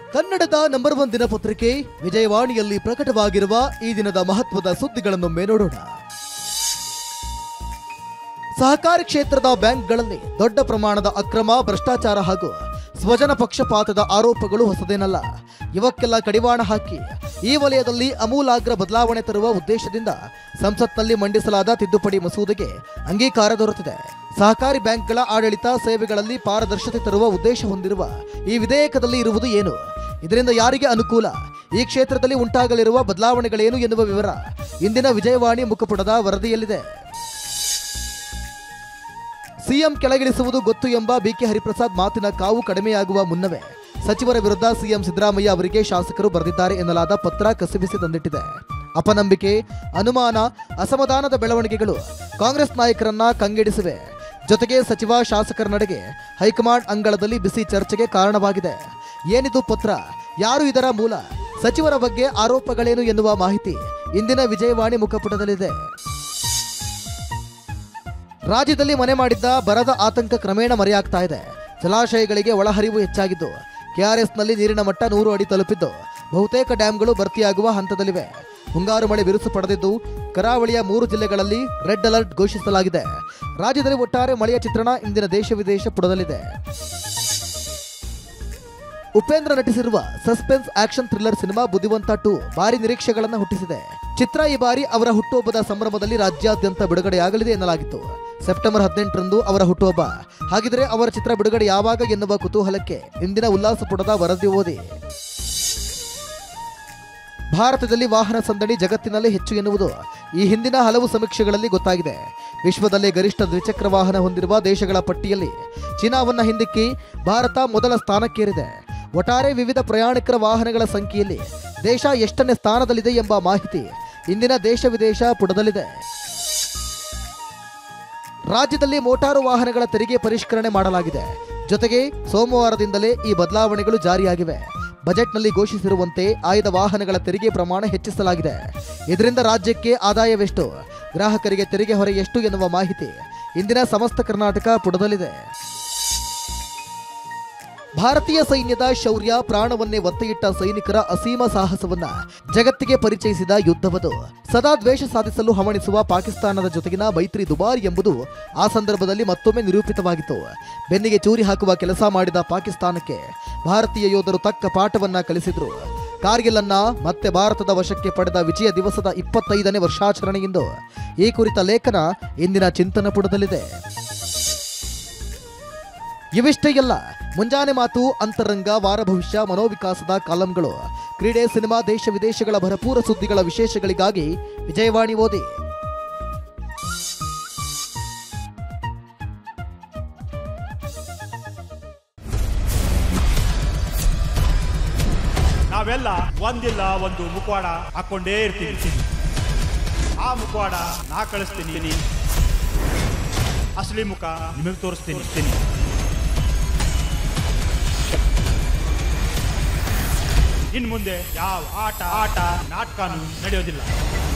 ಕನ್ನಡದ number one ದಿನಪತ್ರಿಕೆ ವಿಜಯವಾಣಿಯಲ್ಲಿ ಪ್ರಕಟವಾಗಿರುವ ಈ ದಿನದ ಮಹತ್ವದ ಸುದ್ದಿಗಳನ್ನೊಮ್ಮೆ ನೋಡೋಣ ಸಹಕಾರಿ ಕ್ಷೇತ್ರದ ಬ್ಯಾಂಕ್ಗಳಲ್ಲಿ ದೊಡ್ಡ ಪ್ರಮಾಣದ ಅಕ್ರಮ ಭ್ರಷ್ಟಾಚಾರ ಹಾಗೂ ಸ್ವಜನ ಪಕ್ಷಪಾತದ ಆರೋಪಗಳು ಹೊಸದೇನಲ್ಲ ಇವಕ್ಕೆಲ್ಲ ಕಡಿವಾಣ ಹಾಕಿ ಈ ವಲಯದಲ್ಲಿ ಅಮೂಲಾಗ್ರ ಬದಲಾವಣೆ ತರುವ ಉದ್ದೇಶದಿಂದ ಸಂಸತ್ನಲ್ಲಿ ಮಂಡಿಸಲಾದ ತಿದ್ದುಪಡಿ ಮಸೂದೆಗೆ ಅಂಗೀಕಾರ ದೊರೆತಿದೆ ಸಹಕಾರಿ ಬ್ಯಾಂಕ್ಗಳ ಆಡಳಿತ ಸೇವೆಗಳಲ್ಲಿ ಪಾರದರ್ಶತೆ ತರುವ ಉದ್ದೇಶ ಹೊಂದಿರುವ ಈ ವಿಧೇಯಕದಲ್ಲಿ ಇರುವುದು ಏನು ಇದರಿಂದ ಯಾರಿಗೆ ಅನುಕೂಲ ಈ ಕ್ಷೇತ್ರದಲ್ಲಿ ಉಂಟಾಗಲಿರುವ ಬದಲಾವಣೆಗಳೇನು ಎನ್ನುವ ವಿವರ ಇಂದಿನ ವಿಜಯವಾಣಿ ಮುಖಪುಟದ ವರದಿಯಲ್ಲಿದೆ ಸಿಎಂ ಕೆಳಗಿಳಿಸುವುದು ಗೊತ್ತು ಎಂಬ ಬಿಕೆ ಹರಿಪ್ರಸಾದ್ ಮಾತಿನ ಕಾವು ಕಡಿಮೆಯಾಗುವ ಮುನ್ನವೇ ಸಚಿವರ ವಿರುದ್ಧ ಸಿಎಂ ಸಿದ್ದರಾಮಯ್ಯ ಅವರಿಗೆ ಶಾಸಕರು ಬರೆದಿದ್ದಾರೆ ಎನ್ನಲಾದ ಪತ್ರ ಕಸಿಬಿಸಿ ತಂದಿಟ್ಟಿದೆ ಅಪನಂಬಿಕೆ ಅನುಮಾನ ಅಸಮಾಧಾನದ ಬೆಳವಣಿಗೆಗಳು ಕಾಂಗ್ರೆಸ್ ನಾಯಕರನ್ನ ಕಂಗೆಡಿಸಿವೆ ಜೊತೆಗೆ ಸಚಿವ ಶಾಸಕರ ನಡೆಗೆ ಹೈಕಮಾಂಡ್ ಅಂಗಳದಲ್ಲಿ ಬಿಸಿ ಚರ್ಚೆಗೆ ಕಾರಣವಾಗಿದೆ ಏನಿದು ಪತ್ರ ಯಾರು ಇದರ ಮೂಲ ಸಚಿವರ ಬಗ್ಗೆ ಆರೋಪಗಳೇನು ಎನ್ನುವ ಮಾಹಿತಿ ಇಂದಿನ ವಿಜಯವಾಣಿ ಮುಖಪುಟದಲ್ಲಿದೆ ರಾಜ್ಯದಲ್ಲಿ ಮನೆ ಮಾಡಿದ್ದ ಬರದ ಆತಂಕ ಕ್ರಮೇಣ ಮರೆಯಾಗ್ತಾ ಇದೆ ಜಲಾಶಯಗಳಿಗೆ ಒಳಹರಿವು ಹೆಚ್ಚಾಗಿದ್ದು ಕೆಆರ್ಎಸ್ನಲ್ಲಿ ನೀರಿನ ಮಟ್ಟ ನೂರು ಅಡಿ ತಲುಪಿದ್ದು ಬಹುತೇಕ ಡ್ಯಾಂಗಳು ಭರ್ತಿಯಾಗುವ ಹಂತದಲ್ಲಿವೆ ಮುಂಗಾರು ಮಳೆ ಬಿರುಸು ಪಡೆದಿದ್ದು ಕರಾವಳಿಯ ಮೂರು ಜಿಲ್ಲೆಗಳಲ್ಲಿ ರೆಡ್ ಅಲರ್ಟ್ ಘೋಷಿಸಲಾಗಿದೆ ರಾಜ್ಯದಲ್ಲಿ ಒಟ್ಟಾರೆ ಮಳೆಯ ಚಿತ್ರಣ ಇಂದಿನ ದೇಶ ವಿದೇಶ ಪುಟದಲ್ಲಿದೆ ಉಪೇಂದ್ರ ನಟಿಸಿರುವ suspense action thriller cinema Buddhivantha two ಭಾರಿ ನಿರೀಕ್ಷೆಗಳನ್ನು ಹುಟ್ಟಿಸಿದೆ ಚಿತ್ರ ಈ ಬಾರಿ ಅವರ ಹುಟ್ಟುಹಬ್ಬದ ಸಂಭ್ರಮದಲ್ಲಿ ರಾಜ್ಯಾದ್ಯಂತ ಬಿಡುಗಡೆಯಾಗಲಿದೆ ಎನ್ನಲಾಗಿತ್ತು ಸೆಪ್ಟೆಂಬರ್ ಹದಿನೆಂಟರಂದು ಅವರ ಹುಟ್ಟುಹಬ್ಬ ಹಾಗಿದ್ರೆ ಅವರ ಚಿತ್ರ ಬಿಡುಗಡೆ ಯಾವಾಗ ಎನ್ನುವ ಕುತೂಹಲಕ್ಕೆ ಇಂದಿನ ಉಲ್ಲಾಸ ಪುಟದ ವರದಿ ಓದಿ ಭಾರತದಲ್ಲಿ ವಾಹನ ಸಂದಣಿ ಜಗತ್ತಿನಲ್ಲಿ ಹೆಚ್ಚು ಎನ್ನುವುದು ಈ ಹಿಂದಿನ ಹಲವು ಸಮೀಕ್ಷೆಗಳಲ್ಲಿ ಗೊತ್ತಾಗಿದೆ ವಿಶ್ವದಲ್ಲೇ ಗರಿಷ್ಠ ದ್ವಿಚಕ್ರ ವಾಹನ ಹೊಂದಿರುವ ದೇಶಗಳ ಪಟ್ಟಿಯಲ್ಲಿ ಚೀನಾವನ್ನ ಹಿಂದಿಕ್ಕಿ ಭಾರತ ಮೊದಲ ಸ್ಥಾನಕ್ಕೇರಿದೆ ಒಟ್ಟಾರೆ ವಿವಿಧ ಪ್ರಯಾಣಿಕರ ವಾಹನಗಳ ಸಂಖ್ಯೆಯಲ್ಲಿ ದೇಶ ಎಷ್ಟನೇ ಸ್ಥಾನದಲ್ಲಿದೆ ಎಂಬ ಮಾಹಿತಿ ಇಂದಿನ ದೇಶ ವಿದೇಶ ಪುಟದಲ್ಲಿದೆ ರಾಜ್ಯದಲ್ಲಿ ಮೋಟಾರು ವಾಹನಗಳ ತೆರಿಗೆ ಪರಿಷ್ಕರಣೆ ಮಾಡಲಾಗಿದೆ ಜೊತೆಗೆ ಸೋಮವಾರದಿಂದಲೇ ಈ ಬದಲಾವಣೆಗಳು ಜಾರಿಯಾಗಿವೆ ಬಜೆಟ್ನಲ್ಲಿ ಘೋಷಿಸಿರುವಂತೆ ಆಯ್ದ ವಾಹನಗಳ ತೆರಿಗೆ ಪ್ರಮಾಣ ಹೆಚ್ಚಿಸಲಾಗಿದೆ ಇದರಿಂದ ರಾಜ್ಯಕ್ಕೆ ಆದಾಯವೆಷ್ಟು ಗ್ರಾಹಕರಿಗೆ ತೆರಿಗೆ ಹೊರೆ ಎಷ್ಟು ಎನ್ನುವ ಮಾಹಿತಿ ಇಂದಿನ ಸಮಸ್ತ ಕರ್ನಾಟಕ ಪುಟದಲ್ಲಿದೆ ಭಾರತೀಯ ಸೈನ್ಯದ ಶೌರ್ಯ ಪ್ರಾಣವನ್ನೇ ಒತ್ತೆಯಿಟ್ಟ ಸೈನಿಕರ ಅಸೀಮ ಸಾಹಸವನ್ನ ಜಗತ್ತಿಗೆ ಪರಿಚಯಿಸಿದ ಯುದ್ಧವದು ಸದಾ ದ್ವೇಷ ಸಾಧಿಸಲು ಹವಣಿಸುವ ಪಾಕಿಸ್ತಾನದ ಜೊತೆಗಿನ ಮೈತ್ರಿ ದುಬಾರಿ ಎಂಬುದು ಆ ಸಂದರ್ಭದಲ್ಲಿ ಮತ್ತೊಮ್ಮೆ ನಿರೂಪಿತವಾಗಿತ್ತು ಬೆನ್ನಿಗೆ ಚೂರಿ ಹಾಕುವ ಕೆಲಸ ಮಾಡಿದ ಪಾಕಿಸ್ತಾನಕ್ಕೆ ಭಾರತೀಯ ಯೋಧರು ತಕ್ಕ ಪಾಠವನ್ನ ಕಲಿಸಿದ್ರು ಕಾರ್ಗಿಲ್ ಅನ್ನ ಮತ್ತೆ ಭಾರತದ ವಶಕ್ಕೆ ಪಡೆದ ವಿಜಯ ದಿವಸದ ಇಪ್ಪತ್ತೈದನೇ ವರ್ಷಾಚರಣೆಯಿಂದ ಈ ಕುರಿತ ಲೇಖನ ಇಂದಿನ ಚಿಂತನ ಪುಟದಲ್ಲಿದೆ ಇವಿಷ್ಟೇ ಎಲ್ಲ ಮುಂಜಾನೆ ಮಾತು ಅಂತರಂಗ ವಾರ ಭವಿಷ್ಯ ಮನೋವಿಕಾಸದ ಕಾಲಂಗಳು ಕ್ರೀಡೆ ಸಿನಿಮಾ ದೇಶ ವಿದೇಶಗಳ ಭರಪೂರ ಸುದ್ದಿಗಳ ವಿಶೇಷಗಳಿಗಾಗಿ ವಿಜಯವಾಣಿ ಓದಿ ನಾವೆಲ್ಲ ಒಂದಿಲ್ಲ ಒಂದು ಮುಖವಾಡ ಹಾಕೊಂಡೇ ಇರ್ತೀವಿ ಆ ಮುಖವಾಡ ನಾ ಕಳಿಸ್ತೀನಿ ಅಸಲಿ ಮುಖ ನಿಮಗೆ ತೋರಿಸ್ತೀನಿ ಇನ್ ಮುಂದೆ ಯಾವ ಆಟ ಆಟ ನಾಟಕನೂ ನಡೆಯೋದಿಲ್ಲ